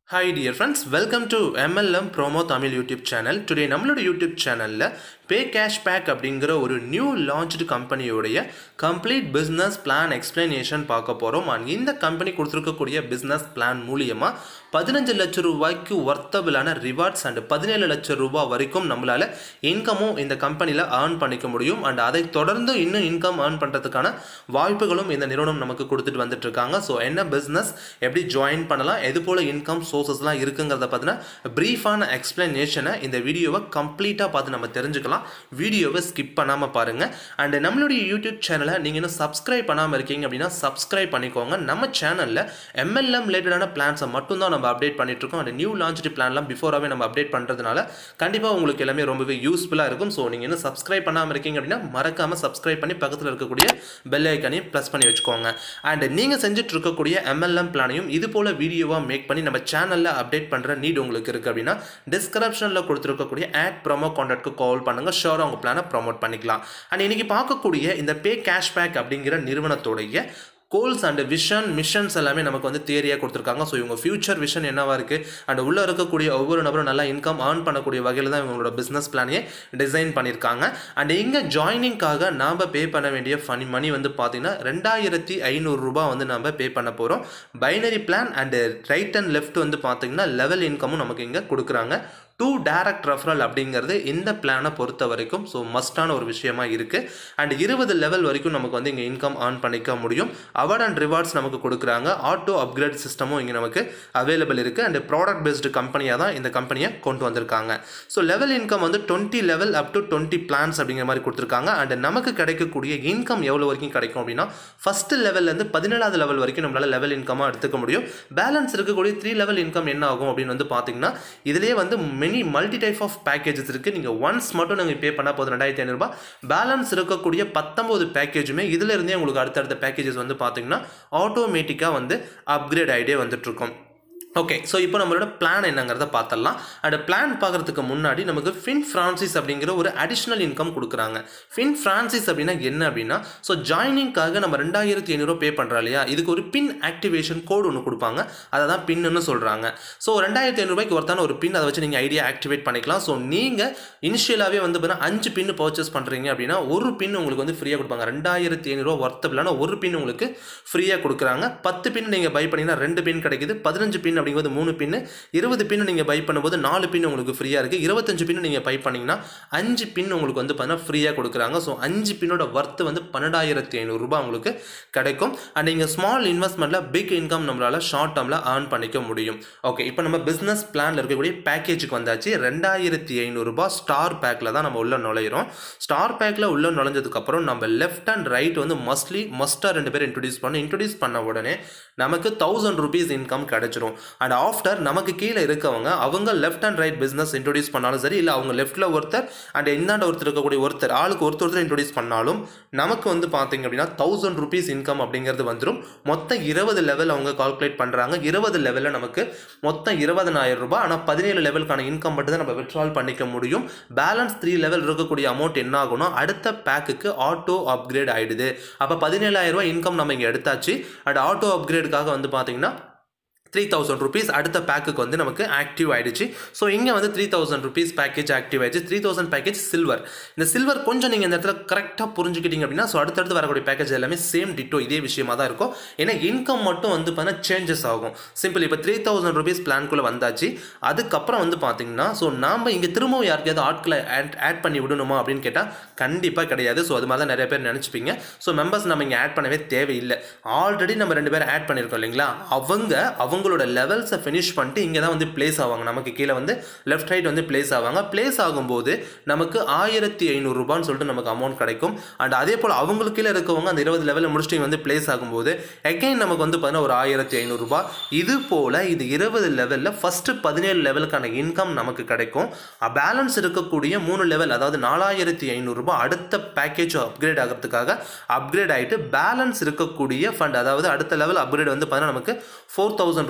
hi dear friends welcome to MLM promo Tamil YouTube channel today நம்மளோட YouTube சேனலில் pay cash back அப்படிங்கிற ஒரு new launched கம்பெனியோடைய complete business plan explanation பார்க்க போகிறோம் அண்ட் இந்த கம்பெனி கொடுத்துருக்கக்கூடிய பிஸ்னஸ் பிளான் மூலியமாக பதினஞ்சு லட்சம் ரூபாய்க்கு ஒர்த்தபிளான ரிவார்ட்ஸ் அண்ட் பதினேழு லட்சம் ரூபாய் வரைக்கும் நம்மளால் இன்கமும் இந்த கம்பெனியில் ஏர்ன் பண்ணிக்க முடியும் அண்ட் அதை தொடர்ந்து இன்னும் இன்கம் ஏர்ன் பண்ணுறதுக்கான வாய்ப்புகளும் இந்த நிறுவனம் நமக்கு கொடுத்துட்டு வந்துட்டு இருக்காங்க ஸோ என்ன பிஸ்னஸ் எப்படி ஜாயின் பண்ணலாம் எது போல் இன்கம் சோர்சஸ்லாம் இருக்குங்கிறத பற்றின ப்ரீஃபான எக்ஸ்பிளனேஷனை இந்த வீடியோவை கம்ப்ளீட்டாக பார்த்து நம்ம தெரிஞ்சுக்கலாம் வீடியோவை ஸ்கிப் பண்ணாமல் பாருங்கள் அண்ட் நம்மளுடைய யூடியூப் சேனலை நீங்கள் இன்னும் சப்ஸ்கிரைப் பண்ணாமல் இருக்கீங்க அப்படின்னா சப்ஸ்கிரைப் பண்ணிக்கோங்க நம்ம சேனலில் எம்எல்எம் ரிலேட்டடான பிளான்ஸை மட்டும்தான் நம்ம அப்டேட் பண்ணிட்டு இருக்கோம் அண்ட் நியூ லான்ச்டு பிளான்லாம் பிஃபோராகவே நம்ம அப்டேட் பண்ணுறதுனால கண்டிப்பாக உங்களுக்கு எல்லாமே ரொம்பவே யூஸ்ஃபுல்லாக இருக்கும் ஸோ நீங்கள் இன்னும் சப்ஸ்கிரைப் பண்ணாமல் இருக்கீங்க அப்படின்னா மறக்காமல் சப்ஸ்கிரைப் பண்ணி பக்கத்தில் இருக்கக்கூடிய பெல் ஐக்கனையும் ப்ளஸ் பண்ணி வச்சுக்கோங்க அண்ட் நீங்கள் செஞ்சுட்டு இருக்கக்கூடிய எம்எல்எம் பிளானையும் இது போல் வீடியோவாக மேக் பண்ணி நம்ம சேனலில் அப்டேட் பண்ணுற நீட் உங்களுக்கு இருக்குது அப்படின்னா டிஸ்கிரிப்ஷனில் கொடுத்துருக்கக்கூடிய ஆட் ப்ரோமோ கான்டாக்ட்க்கு கால் பண்ணுங்கள் ஷோராக உங்கள் பிளானை ப்ரோமோட் பண்ணிக்கலாம் அண்ட் இன்றைக்கி பார்க்கக்கூடிய இந்த பே கேஷ்பேக் அப்படிங்கிற நிறுவனத்துடைய கோல்ஸ் அண்ட் விஷன் மிஷன்ஸ் எல்லாமே நமக்கு வந்து தியரியாக கொடுத்துருக்காங்க ஸோ இவங்க ஃபியூச்சர் விஷன் என்னவா இருக்குது அண்ட் உள்ளே இருக்கக்கூடிய ஒவ்வொரு நபரும் நல்லா இன்கம் ஏர்ன் பண்ணக்கூடிய வகையில் தான் இவங்களோட பிஸ்னஸ் பிளானையே டிசைன் பண்ணியிருக்காங்க அண்ட் இங்கே ஜாயினிங்காக நாம் பே பண்ண வேண்டிய ஃபனி மணி வந்து பார்த்தீங்கன்னா ரெண்டாயிரத்தி ஐநூறுரூபா வந்து நம்ம பே பண்ண போகிறோம் binary plan and right and left வந்து பார்த்தீங்கன்னா லெவல் இன்கமும் நமக்கு இங்கே கொடுக்குறாங்க டூ டேரக்ட் ரெஃபரல் அப்படிங்கிறது இந்த பிளானை பொறுத்த வரைக்கும் ஸோ மஸ்டான ஒரு விஷயமா இருக்குது அண்ட் இருபது லெவல் வரைக்கும் நமக்கு வந்து இங்கே இன்கம் ஏர்ன் பண்ணிக்க முடியும் அவார்ட் அண்ட் ரிவார்ட்ஸ் நமக்கு கொடுக்குறாங்க ஆட்டோ அப்கிரேட் சிஸ்டமும் இங்கே நமக்கு அவைலபிள் இருக்குது அண்ட் ப்ராடக்ட் பேஸ்டு கம்பெனியாக தான் இந்த கம்பெனியை கொண்டு வந்திருக்காங்க ஸோ லெவல் இன்கம் வந்து twenty level up to twenty plans அப்படிங்கிற மாதிரி கொடுத்துருக்காங்க அண்ட் நமக்கு கிடைக்கக்கூடிய இன்கம் எவ்வளோ வரைக்கும் கிடைக்கும் அப்படின்னா ஃபஸ்ட்டு லெவல்லேருந்து பதினேழாவது லெவல் வரைக்கும் நம்மளால் லெவல் இன்கமாக எடுத்துக்க முடியும் பேலன்ஸ் இருக்கக்கூடிய த்ரீ லெவல் இன்கம் என்ன ஆகும் அப்படின்னு வந்து பார்த்தீங்கன்னா இதுலேயே வந்து many multi type of packages இருக்குது நீங்கள் ஒன்ஸ் மட்டும் நீங்கள் பே பண்ணால் போதும் ரெண்டாயிரத்தி ஐநூறுபா பேலன்ஸ் இருக்கக்கூடிய பத்தொம்போது பேக்கேஜுமே இதில் இருந்தே உங்களுக்கு அடுத்தடுத்த பேக்கேஜஸ் வந்து பார்த்தீங்கன்னா ஆட்டோமேட்டிக்காக வந்து அப்கிரேட் ஆகிட்டே வந்துட்டுருக்கும் ஓகே ஸோ இப்போ நம்மளோட பிளான் என்னங்கிறத பார்த்துடலாம் அந்த பிளான் பார்க்குறதுக்கு முன்னாடி நமக்கு ஃபின் ஃப்ரான்சிஸ் அப்படிங்கிற ஒரு அடிஷ்னல் இன்கம் கொடுக்குறாங்க ஃபின் ஃப்ரான்சிஸ் அப்படின்னா என்ன அப்படின்னா ஸோ ஜாயினிங்காக நம்ம ரெண்டாயிரத்தி ஐநூறுரூவா பே பண்ணுறோம் இல்லையா இதுக்கு ஒரு பின் ஆக்டிவேஷன் கோடு ஒன்று கொடுப்பாங்க அதை தான் பின்னு சொல்கிறாங்க ஸோ ரெண்டாயிரத்தி ஐநூறுபாய்க்கு ஒருத்தான ஒரு பின் அதை வச்சு நீங்கள் ஐடியா ஆக்டிவேட் பண்ணிக்கலாம் ஸோ நீங்கள் இனிஷியலாகவே வந்து பார்த்தீங்கன்னா அஞ்சு பின்னு பர்ச்சேஸ் பண்ணுறீங்க அப்படின்னா ஒரு பின் உங்களுக்கு வந்து ஃப்ரீயாக கொடுப்பாங்க ரெண்டாயிரத்தி ஐநூறுரூவா ஒர்த்தபிளான ஒரு பின் உங்களுக்கு ஃப்ரீயாக கொடுக்குறாங்க பத்து பின் நீங்கள் பை பண்ணிங்கன்னா ரெண்டு பின் கிடைக்குது பதினஞ்சு பின் அப்படிங்கிறது மூணு பின்னு இருபது பின்னு நீங்கள் பை பண்ணும்போது நாலு பின் உங்களுக்கு ஃப்ரீயாக இருக்குது இருபத்தஞ்சு பின்னு நீங்கள் பை பண்ணிங்கன்னா அஞ்சு பின் உங்களுக்கு வந்து பார்த்தீங்கன்னா ஃப்ரீயாக கொடுக்குறாங்க ஸோ அஞ்சு பின்னோட ஒர்த்து வந்து பன்னெண்டாயிரத்தி ஐநூறுரூபா உங்களுக்கு கிடைக்கும் அண்ட் நீங்கள் ஸ்மால் இன்வெஸ்ட்மெண்ட்டில் பிக் இன்கம் நம்மளால் ஷார்ட் டேர்மில் ஏர்ன் பண்ணிக்க முடியும் ஓகே இப்போ நம்ம பிஸ்னஸ் பிளானில் இருக்கக்கூடிய பேக்கேஜுக்கு வந்தாச்சு ரெண்டாயிரத்தி ஐநூறுரூபா ஸ்டார் பேக்கில் தான் நம்ம உள்ள நுழையிறோம் ஸ்டார் பேக்கில் உள்ள நுழைஞ்சதுக்கப்புறம் நம்ம லெஃப்ட் அண்ட் ரைட் வந்து மஸ்ட்லி மஸ்ட்டாக ரெண்டு பேர் இன்ட்ரடியூஸ் பண்ணோம் இன்ட்ரடியூஸ் பண்ண உடனே நமக்கு தௌசண்ட் ருபீஸ் இன்கம் கிடைச்சிரும் அண்ட் ஆஃப்டர் நமக்கு கீழே இருக்கவங்க அவங்க left and right business introduce பண்ணாலும் சரி இல்லை அவங்க லெஃப்ட்டில் ஒருத்தர் அண்ட் இந்தாண்ட ஒருத்தர் இருக்கக்கூடிய ஒருத்தர் ஆளுக்கு ஒருத்தர் ஒருத்தர் இன்ட்ரடியூஸ் பண்ணாலும் நமக்கு வந்து பார்த்தீங்க அப்படின்னா தௌசண்ட் ருபீஸ் இன்கம் அப்படிங்கிறது வந்துடும் மொத்தம் இருபது லெவல் அவங்க கால்குலேட் பண்ணுறாங்க இருபது லெவலில் நமக்கு மொத்தம் இருபதனாயிரம் ரூபாய் ஆனால் பதினேழு லெவலுக்கான இன்கம் மட்டும் தான் நம்ம விட்ரால் பண்ணிக்க முடியும் பேலன்ஸ் த்ரீ லெவல் இருக்கக்கூடிய அமௌண்ட் என்ன ஆகும்னா அடுத்த பேக்குக்கு ஆட்டோ அப்கிரேட் ஆகிடுது அப்போ பதினேழாயிரம் ரூபாய் இன்கம் நம்ம இங்கே எடுத்தாச்சு அண்ட் ஆட்டோ அப்கிரேடுக்காக வந்து பார்த்தீங்கன்னா த்ரீ தௌசண்ட் ருபீஸ் அடுத்த பேக்குக்கு வந்து நமக்கு ஆக்டிவ் ஆகிடுச்சு ஸோ இங்கே வந்து three thousand rupees package active ஆயிடுச்சு த்ரீ தௌசண்ட் பேக்கேஜ் சில்வர் இந்த சில்வர் கொஞ்சம் நீங்கள் இந்த இடத்துல கரெக்டாக புரிஞ்சுக்கிட்டீங்க அப்படின்னா ஸோ அடுத்தடுத்து வரக்கூடிய பேக்கேஜ் எல்லாமே சேம் டிட்டோ இதே விஷயமா தான் இருக்கும் ஏன்னா இன்கம் மட்டும் வந்து பார்த்தீங்கன்னா சேஞ்சஸ் ஆகும் சிம்பிள் இப்போ த்ரீ தௌசண்ட் ருபீஸ் பிளான்குள்ளே வந்தாச்சு அதுக்கப்புறம் வந்து பார்த்தீங்கன்னா ஸோ நாம் இங்கே திரும்பவும் யாருக்கையாவது ஆட்களை ஆட் ஆட் பண்ணி விடணுமா அப்படின்னு கேட்டால் கண்டிப்பாக கிடையாது ஸோ அது மாதிரி தான் நிறைய பேர் நினச்சிப்பீங்க ஸோ மெம்பர்ஸ் நம்ம இங்கே ஆட் பண்ணவே தேவையில்லை ஆல்ரெடி நம்ம ரெண்டு பேர் ஆட் பண்ணியிருக்கோம் இல்லைங்களா அவங்க அவங்களோட லெவல்ஸை ஃபினிஷ் பண்ணிட்டு இங்கே தான் வந்து பிளேஸ் ஆவாங்க நமக்கு கீழே வந்து லெஃப்ட் ரைட் வந்து பிளேஸ் ஆவாங்க பிளேஸ் ஆகும்போது நமக்கு ஆயிரத்தி ஐநூறுரூபான்னு சொல்லிட்டு நமக்கு அமௌண்ட் கிடைக்கும் அண்ட் அதே போல் அவங்களுக்கு கீழே இருக்கவங்க அந்த இருபது லெவலில் முடிச்சுட்டு வந்து பிளேஸ் ஆகும்போது எகைன் நமக்கு வந்து பார்த்தீங்கன்னா ஒரு ஆயிரத்தி ஐநூறுரூபா இது போல் இது இருபது லெவலில் ஃபஸ்ட்டு பதினேழு லெவலுக்கான இன்கம் நமக்கு கிடைக்கும் பேலன்ஸ் இருக்கக்கூடிய மூணு லெவல் அதாவது நாலாயிரத்தி ஐநூறுரூபா அடுத்த பேக்கேஜ் அப்கிரேட் ஆகிறதுக்காக அப்கிரேட் ஆகிட்டு பேலன்ஸ் இருக்கக்கூடிய ஃபண்ட் அதாவது அடுத்த லெவல் அப்கிரேட் வந்து பார்த்தீங்கன்னா நமக்கு ஃபோர் தௌசண்ட்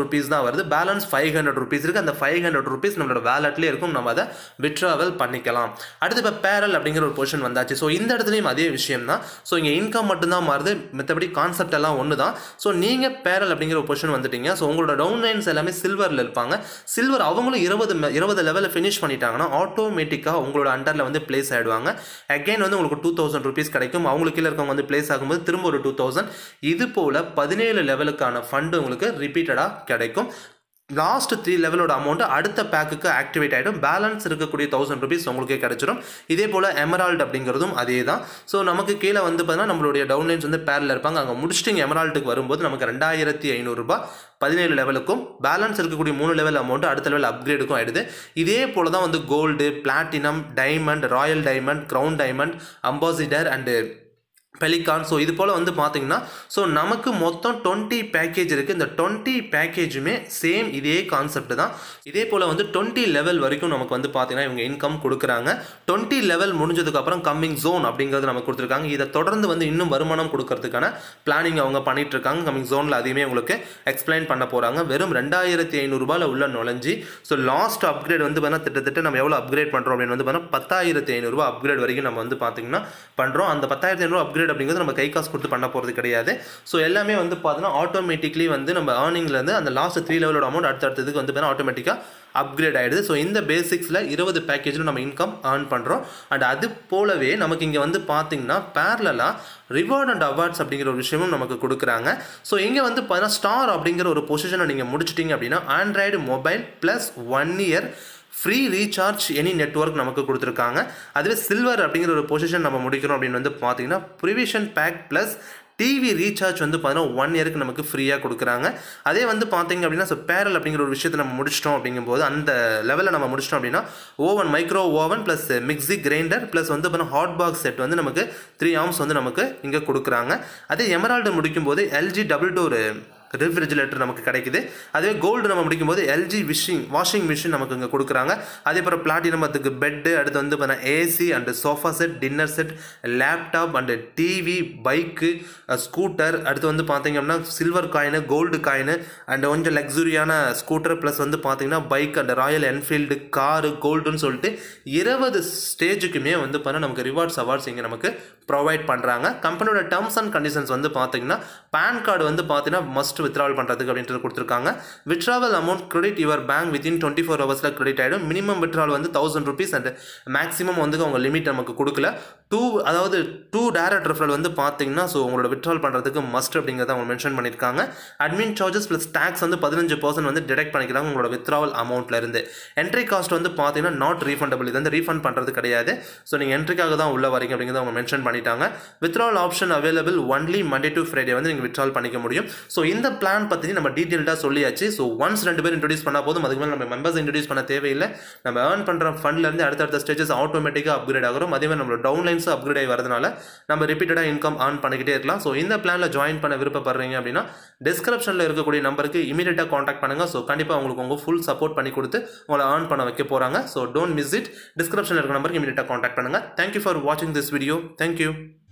ருபீஸ் தான் வருது பேலன்ஸ் ஃபைவ் ஹண்ட்ரட் ருபீஸ் இருக்குது அந்த ஃபைவ் ஹண்ட்ரட் ருபீஸ் நம்மளோட வேலட்லேயே இருக்கும் நம்ம அதை விட்ராவல் பண்ணிக்கலாம் அடுத்து இப்போ பேரல் அப்படிங்கிற ஒரு பொசிஷன் வந்தாச்சு ஸோ இந்த இடத்துலையும் அதே விஷயம் தான் ஸோ இங்கே இன்கம் மட்டும்தான் மாறுது மற்றபடி கான்செப்ட் எல்லாம் ஒன்று தான் ஸோ நீங்கள் பேரல் அப்படிங்கிற ஒரு பொசிஷன் வந்துட்டீங்க ஸோ உங்களோட டவுன் லைன்ஸ் எல்லாமே சில்வரில் இருப்பாங்க சில்வர் அவங்களும் இருபது me- இருபது லெவலில் ஃபினிஷ் பண்ணிட்டாங்கன்னா ஆட்டோமேட்டிக்காக உங்களோட அண்டரில் வந்து பிளேஸ் ஆகிடுவாங்க அகைன் வந்து உங்களுக்கு டூ தௌசண்ட் ருபீஸ் கிடைக்கும் அவங்களுக்கு கீழே இருக்கவங்க வந்து பிளேஸ் ஆகும்போது திரும்ப ஒரு டூ தௌசண்ட் இது போல் பதினேழு லெவலுக்கான ஃபண்டு உங்களுக்கு ரிப்பீட்டடாக கிடைக்கும் லாஸ்ட் த்ரீ லெவலோட அமௌண்ட் அடுத்த பேக்குக்கு ஆக்டிவேட் ஆகிடும் பேலன்ஸ் இருக்கக்கூடிய தௌசண்ட் ருபீஸ் உங்களுக்கு கிடைச்சிடும் இதே போல் எமரால்டு அப்படிங்கிறதும் அதே தான் ஸோ நமக்கு கீழே வந்து பார்த்தீங்கன்னா நம்மளுடைய டவுன்லைன்ஸ் வந்து பேரில் இருப்பாங்க அங்கே முடிச்சுட்டு இங்கே எமரால்டுக்கு வரும்போது நமக்கு ரெண்டாயிரத்தி ஐநூறுரூபா பதினேழு லெவலுக்கும் பேலன்ஸ் இருக்கக்கூடிய மூணு லெவல் அமௌண்ட் அடுத்த லெவல் அப்கிரேடுக்கும் ஆயிடுது இதே போல் தான் வந்து gold platinum diamond royal diamond crown diamond ambassador and pelican so இது போல் வந்து பார்த்தீங்கன்னா ஸோ நமக்கு மொத்தம் டுவெண்ட்டி பேக்கேஜ் இருக்குது இந்த டுவெண்ட்டி பேக்கேஜுமே சேம் இதே கான்செப்ட் தான் இதே போல் வந்து டுவெண்ட்டி லெவல் வரைக்கும் நமக்கு வந்து பார்த்தீங்கன்னா இவங்க இன்கம் கொடுக்குறாங்க டுவெண்ட்டி லெவல் முடிஞ்சதுக்கப்புறம் கம்மிங் ஜோன் அப்படிங்கிறது நமக்கு கொடுத்துருக்காங்க இதை தொடர்ந்து வந்து இன்னும் வருமானம் கொடுக்கறதுக்கான பிளானிங் அவங்க பண்ணிட்டு இருக்காங்க கம்மிங் ஜோனில் அதையுமே உங்களுக்கு எக்ஸ்பிளைன் பண்ண போகிறாங்க வெறும் ரெண்டாயிரத்தி ஐநூறுரூபாவில் உள்ள நுழைஞ்சி ஸோ லாஸ்ட் அப்கிரேட் வந்து பார்த்தீங்கன்னா கிட்டத்தட்ட நம்ம எவ்வளோ அப்கிரேட் பண்ணுறோம் அப்படின்னு வந்து பார்த்தீங்கன்னா பத்தாயிரத்தி ஐநூறுரூவா அப்கிரேட் வரைக்கும் நம்ம வந்து பார்த்தீங்கன்னா பண்ணுறோம் அந்த பத்தாயிரத்தி ஐநூறு அப்கிரேட் அப்படிங்கிறது நம்ம கை காசு கொடுத்து பண்ண போகிறது கிடையாது ஸோ எல்லாமே வந்து பார்த்தீங்கன்னா ஆட்டோமேட்டிக்லி வந்து நம்ம ஏர்னிங்லேருந்து அந்த லாஸ்ட் த்ரீ லெவலோட அமௌண்ட் அடுத்தடுத்ததுக்கு வந்து பார்த்தீங்கன்னா ஆட்டோமேட்டிக்காக அப்கிரேட் ஆகிடுது ஸோ இந்த பேசிக்ஸில் இருபது பேக்கேஜில் நம்ம இன்கம் ஏர்ன் பண்ணுறோம் அண்ட் அது போலவே நமக்கு இங்கே வந்து பார்த்தீங்கன்னா பேரலாக ரிவார்ட் அண்ட் அவார்ட்ஸ் அப்படிங்கிற ஒரு விஷயமும் நமக்கு கொடுக்குறாங்க ஸோ இங்கே வந்து பார்த்தீங்கன்னா ஸ்டார் அப்படிங்கிற ஒரு பொசிஷனை நீங்கள் முடிச்சிட்டிங்க அப்படின்னா Android mobile plus one year free recharge any network நமக்கு கொடுத்துருக்காங்க அதுவே சில்வர் அப்படிங்கிற ஒரு பொசிஷன் நம்ம முடிக்கிறோம் அப்படின்னு வந்து பார்த்தீங்கன்னா provision pack plus TV recharge வந்து பார்த்தீங்கன்னா ஒன் இயருக்கு நமக்கு ஃப்ரீயாக கொடுக்குறாங்க அதே வந்து பார்த்தீங்க அப்படின்னா ஸோ பேரல் அப்படிங்கிற ஒரு விஷயத்தை நம்ம முடிச்சிட்டோம் அப்படிங்கும்போது அந்த லெவலில் நம்ம முடிச்சிட்டோம் அப்படின்னா oven micro oven plus mixie grinder plus வந்து பார்த்தீங்கன்னா ஹாட் பாக்ஸ் செட் வந்து நமக்கு த்ரீ ஆர்ம்ஸ் வந்து நமக்கு இங்கே கொடுக்குறாங்க அதே எமரால்டு முடிக்கும்போது எல்ஜி டபுள் டோர் ரெஃப்ரிஜிரேட்டர் நமக்கு கிடைக்குது அதே கோல்டு நம்ம முடிக்கும்போது எல்ஜி விஷிங் வாஷிங் மிஷின் நமக்கு இங்கே கொடுக்குறாங்க அதே போல் பிளாட்டினம் அதுக்கு பெட்டு அடுத்து வந்து பார்த்தா AC and sofa set dinner set laptop and TV bike scooter அடுத்து வந்து பார்த்தீங்க அப்படின்னா silver coin gold coin and கொஞ்சம் லக்ஸுரியான ஸ்கூட்டர் ப்ளஸ் வந்து பார்த்தீங்கன்னா bike and Royal Enfield car கோல்டுன்னு சொல்லிட்டு இருபது ஸ்டேஜுக்குமே வந்து பார்த்தீங்கன்னா நமக்கு ரிவார்ட்ஸ் அவார்ட்ஸ் இங்கே நமக்கு ப்ரொவைட் பண்ணுறாங்க கம்பெனியோட டேர்ம்ஸ் அண்ட் கண்டிஷன்ஸ் வந்து பார்த்தீங்கன்னா பேன் கார்டு வந்து பார்த்தீங்கன்னா மஸ்ட் வித்ராவல் பண்ணுறதுக்கு அப்படின்ட்டு கொடுத்துருக்காங்க withdrawal amount credit your bank within twenty four ஹவர்ஸில் கிரெடிட் ஆகிடும் மினிமம் வித்ராவல் வந்து தௌசண்ட் ருபீஸ் அண்ட் மேக்ஸிமம் வந்து அவங்க லிமிட் நமக்கு கொடுக்கல டூ அதாவது டூ டேரக்ட் ரெஃபரல் வந்து பார்த்தீங்கன்னா ஸோ உங்களோட வித்ராவல் பண்ணுறதுக்கு மஸ்ட் அப்படிங்கிறத அவங்க மென்ஷன் பண்ணியிருக்காங்க அட்மின் சார்ஜஸ் ப்ளஸ் டேக்ஸ் வந்து பதினஞ்சு பர்சன்ட் வந்து டிடெக்ட் பண்ணிக்கிறாங்க உங்களோட வித்ராவல் அமௌண்ட்ல இருந்து என்ட்ரி காஸ்ட் வந்து பார்த்தீங்கன்னா நாட் ரீஃபண்டபிள் இது வந்து ரீஃபண்ட் பண்ணுறது கிடையாது ஸோ நீங்கள் என்ட்ரிக்காக தான் உள்ள வரீங்க அப்படிங்கிறத அவங்க மென்ஷன் பண்ணிட்டாங்க withdrawal option available only Monday to Friday வந்து நீங்கள் வித்ராவல் பண்ணிக்க முடியும் ஸோ இந்த பிளான் பற்றி நம்ம டீட்டெயில்டாக சொல்லியாச்சு ஸோ ஒன்ஸ் ரெண்டு பேர் இன்ட்ரடியூஸ் பண்ணால் போதும் அதுக்கு மேலே நம்ம மெம்பர்ஸ் இன்ட்ரடியூஸ் பண்ண தேவையில்லை நம்ம ஏர்ன் பண்ணுற ஃபண்ட்லேருந்து அடுத்தடுத்த ஸ்டேஜஸ் ஆட்டோமேட்டிக்காக அப்கிரேட் ஆகிறோம் அதே மாதிரி நம்மளோட டவுன்லைன்ஸும் அப்கிரேட் ஆகி வரதுனால நம்ம ரிப்பீட்டடாக இன்கம் ஏர்ன் பண்ணிக்கிட்டே இருக்கலாம் ஸோ இந்த பிளானில் ஜாயின் பண்ண விருப்பப்படுறீங்க அப்படின்னா டிஸ்கிரிப்ஷனில் இருக்கக்கூடிய நம்பருக்கு இமீடியட்டாக காண்டாக்ட் பண்ணுங்கள் ஸோ கண்டிப்பாக உங்களுக்கு உங்கள் ஃபுல் சப்போர்ட் பண்ணி கொடுத்து உங்களை ஏர்ன் பண்ண வைக்க போகிறாங்க ஸோ டோன்ட் மிஸ் இட் டிஸ்கிரிப்ஷனில் இருக்க நம்பருக்கு இமீடியட்டாக காண்டாக்ட் பண்ணுங்கள் தேங்க்யூ ஃபார் வாட்சிங் திஸ் வீடியோ தேங்க்யூ